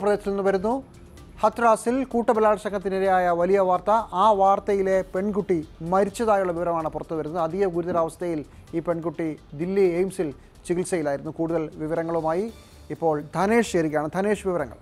പ്രദേശത്ത് നിന്ന് വരുന്നു ഹത്രാസിൽ കൂട്ടബലാത്സംഗത്തിനിരയായ വലിയ വാർത്ത ആ വാർത്തയിലെ പെൺകുട്ടി മരിച്ചതായുള്ള വിവരമാണ് പുറത്തു വരുന്നത് അതീവ ഗുരുതരാവസ്ഥയിൽ ഈ പെൺകുട്ടി ദില്ലി എയിംസിൽ ചികിത്സയിലായിരുന്നു കൂടുതൽ വിവരങ്ങളുമായി ഇപ്പോൾ ധനേഷ് ചേരുകയാണ് ധനേഷ് വിവരങ്ങൾ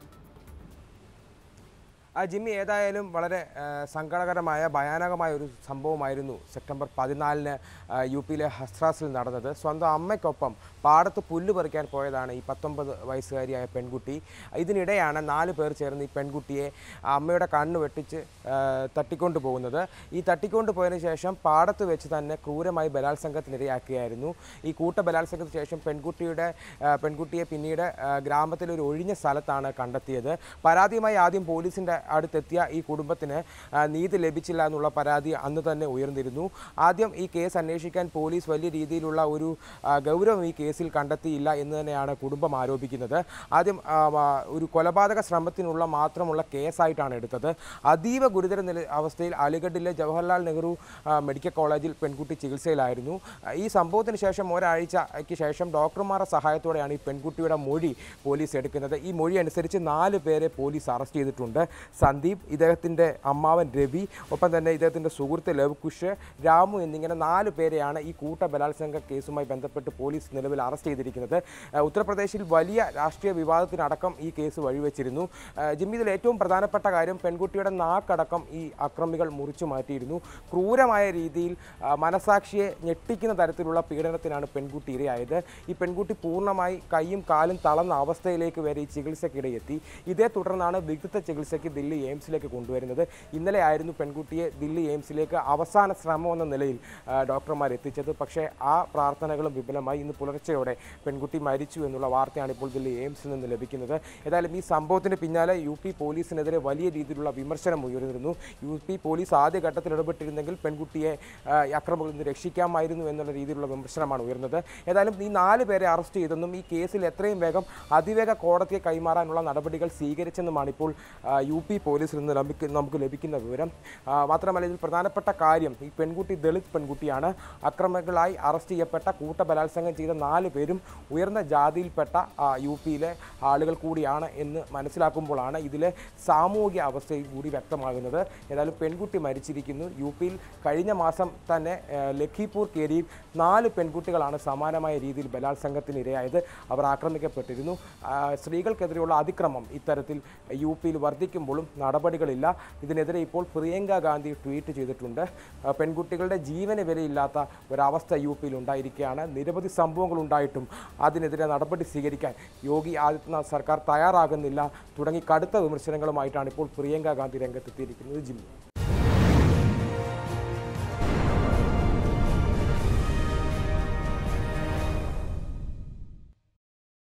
ആ ജിമ്മി ഏതായാലും വളരെ ആ, സങ്കടകരമായ ഭയാനകമായ ഒരു സംഭവമായിരുന്നു സെപ്റ്റംബർ പതിനാലിന് ആ, യു പിയിലെ ഹസ്രാസിൽ നടന്നത് സ്വന്തം അമ്മയ്ക്കൊപ്പം പാടത്ത് പുല്ല് പറിക്കാൻ പോയതാണ് ഈ പത്തൊമ്പത് വയസ്സുകാരിയായ പെൺകുട്ടി ഇതിനിടെയാണ് നാല് പേർ ചേർന്ന് ഈ പെൺകുട്ടിയെ ആ അമ്മയുടെ കണ്ണ് വെട്ടിച്ച് ആ, തട്ടിക്കൊണ്ടു പോകുന്നത് ഈ തട്ടിക്കൊണ്ടു പോയതിനു ശേഷം പാടത്ത് വെച്ച് തന്നെ ക്രൂരമായി ബലാത്സംഗത്തിനിരയാക്കുകയായിരുന്നു ഈ കൂട്ട ബലാത്സംഗത്തിന് ശേഷം പെൺകുട്ടിയുടെ ആ, പെൺകുട്ടിയെ പിന്നീട് ആ, ഗ്രാമത്തിലെ ഒരു ഒഴിഞ്ഞ സ്ഥലത്താണ് കണ്ടെത്തിയത് പരാതിയുമായി ആദ്യം പോലീസിൻ്റെ അടുത്തെത്തിയ ഈ കുടുംബത്തിന് ആ, നീതി ലഭിച്ചില്ല എന്നുള്ള പരാതി അന്ന് തന്നെ ഉയർന്നിരുന്നു ആദ്യം ഈ കേസ് അന്വേഷിക്കാൻ പോലീസ് വലിയ രീതിയിലുള്ള ഒരു ആ, ഗൗരവം ഈ കേസിൽ കണ്ടെത്തിയില്ല എന്ന് തന്നെയാണ് കുടുംബം ആരോപിക്കുന്നത് ആദ്യം ആ, ആ, ഒരു കൊലപാതക ശ്രമത്തിനുള്ള മാത്രമുള്ള കേസായിട്ടാണ് എടുത്തത് അതീവ ഗുരുതര നില അവസ്ഥയിൽ അലിഗഡിലെ ജവഹർലാൽ നെഹ്റു ആ, മെഡിക്കൽ കോളേജിൽ പെൺകുട്ടി ചികിത്സയിലായിരുന്നു ആ, ഈ സംഭവത്തിന് ശേഷം ഒരാഴ്ചയ്ക്ക് ശേഷം ഡോക്ടർമാരുടെ സഹായത്തോടെയാണ് ഈ പെൺകുട്ടിയുടെ മൊഴി പോലീസ് എടുക്കുന്നത് ഈ മൊഴി അനുസരിച്ച് നാല് പേരെ പോലീസ് അറസ്റ്റ് ചെയ്തിട്ടുണ്ട് സന്ദീപ് ഇദ്ദേഹത്തിൻ്റെ അമ്മാവൻ രവി ഒപ്പം തന്നെ ഇദ്ദേഹത്തിൻ്റെ സുഹൃത്ത് ലവ്കുഷ് രാമു എന്നിങ്ങനെ നാല് പേരെയാണ് ഈ കൂട്ട ബലാത്സംഗ കേസുമായി ബന്ധപ്പെട്ട് പോലീസ് നിലവിൽ അറസ്റ്റ് ചെയ്തിരിക്കുന്നത് ആ, ഉത്തർപ്രദേശിൽ വലിയ രാഷ്ട്രീയ വിവാദത്തിനടക്കം ഈ കേസ് വഴിവെച്ചിരുന്നു ആ, ജിമ്മി ഇതിൽ ഏറ്റവും പ്രധാനപ്പെട്ട കാര്യം പെൺകുട്ടിയുടെ നാക്കടക്കം ഈ അക്രമികൾ മുറിച്ചു മാറ്റിയിരുന്നു ക്രൂരമായ രീതിയിൽ ആ, മനസാക്ഷിയെ ഞെട്ടിക്കുന്ന തരത്തിലുള്ള പീഡനത്തിനാണ് പെൺകുട്ടി ഇരയായത് ഈ പെൺകുട്ടി പൂർണ്ണമായി കൈയും കാലും തളർന്ന അവസ്ഥയിലേക്ക് വരെ ഈ ചികിത്സയ്ക്കിടെ എത്തി ഇതേ തുടർന്നാണ് വിദഗ്ധ ചികിത്സയ്ക്ക് ദില്ലി എയിംസിലേക്ക് കൊണ്ടുവരുന്നത് ഇന്നലെ ആയിരുന്നു പെൺകുട്ടിയെ ദില്ലി എയിംസിലേക്ക് അവസാന ശ്രമം എന്ന നിലയിൽ ആ, ഡോക്ടർമാർ എത്തിച്ചത് പക്ഷേ ആ പ്രാർത്ഥനകളും വിപുലമായി ഇന്ന് പുലർച്ചെയോടെ പെൺകുട്ടി മരിച്ചു എന്നുള്ള വാർത്തയാണ് ഇപ്പോൾ ദില്ലി എയിംസിൽ നിന്ന് ലഭിക്കുന്നത് ഏതായാലും ഈ സംഭവത്തിന് പിന്നാലെ യു പി പോലീസിനെതിരെ വലിയ രീതിയിലുള്ള വിമർശനം ഉയർന്നിരുന്നു യു പി പോലീസ് ആദ്യഘട്ടത്തിൽ ഇടപെട്ടിരുന്നെങ്കിൽ പെൺകുട്ടിയെ ആ, ഈ അക്രമങ്ങളിൽ നിന്ന് രക്ഷിക്കാമായിരുന്നു എന്നുള്ള രീതിയിലുള്ള വിമർശനമാണ് ഉയർന്നത് ഏതായാലും ഈ നാല് പേരെ അറസ്റ്റ് ചെയ്തെന്നും ഈ കേസിൽ എത്രയും വേഗം അതിവേഗ കോടതിയെ കൈമാറാനുള്ള നടപടികൾ സ്വീകരിച്ചെന്നുമാണ് ഇപ്പോൾ ആ, യു പി പോലീസിൽ നിന്ന് ലഭിക്ക നമുക്ക് ലഭിക്കുന്ന വിവരം ആ, മാത്രമല്ല ഇതിൽ പ്രധാനപ്പെട്ട കാര്യം ഈ പെൺകുട്ടി ദളിത് പെൺകുട്ടിയാണ് അക്രമികളായി അറസ്റ്റ് ചെയ്യപ്പെട്ട കൂട്ട ബലാത്സംഗം ചെയ്ത നാല് പേരും ഉയർന്ന ജാതിയിൽപ്പെട്ട ആ, യു പിയിലെ ആളുകൾ കൂടിയാണ് എന്ന് മനസ്സിലാക്കുമ്പോഴാണ് ഇതിലെ സാമൂഹിക അവസ്ഥയും കൂടി വ്യക്തമാകുന്നത് ഏതായാലും പെൺകുട്ടി മരിച്ചിരിക്കുന്നു യു പിയിൽ കഴിഞ്ഞ മാസം തന്നെ ആ, ലഖിപൂർ കേരിയിൽ നാല് പെൺകുട്ടികളാണ് സമാനമായ രീതിയിൽ ബലാത്സംഗത്തിന് ഇരയായത് അവർ ആക്രമിക്കപ്പെട്ടിരുന്നു ആ, സ്ത്രീകൾക്കെതിരെയുള്ള അതിക്രമം ഇത്തരത്തിൽ യു പിയിൽ വർദ്ധിക്കുമ്പോഴും നടപടികളില്ല ഇതിനെതിരെ ഇപ്പോൾ പ്രിയങ്ക ഗാന്ധി ട്വീറ്റ് ചെയ്തിട്ടുണ്ട് ആ, പെൺകുട്ടികളുടെ ജീവന് വിലയില്ലാത്ത ഒരവസ്ഥ യു പിയിൽ ഉണ്ടായിരിക്കുകയാണ് നിരവധി സംഭവങ്ങൾ ഉണ്ടായിട്ടും അതിനെതിരെ നടപടി സ്വീകരിക്കാൻ യോഗി ആദിത്യനാഥ് സർക്കാർ തയ്യാറാകുന്നില്ല തുടങ്ങി കടുത്ത വിമർശനങ്ങളുമായിട്ടാണ് ഇപ്പോൾ പ്രിയങ്ക ഗാന്ധി രംഗത്തെത്തിയിരിക്കുന്നത് ജിമ്മി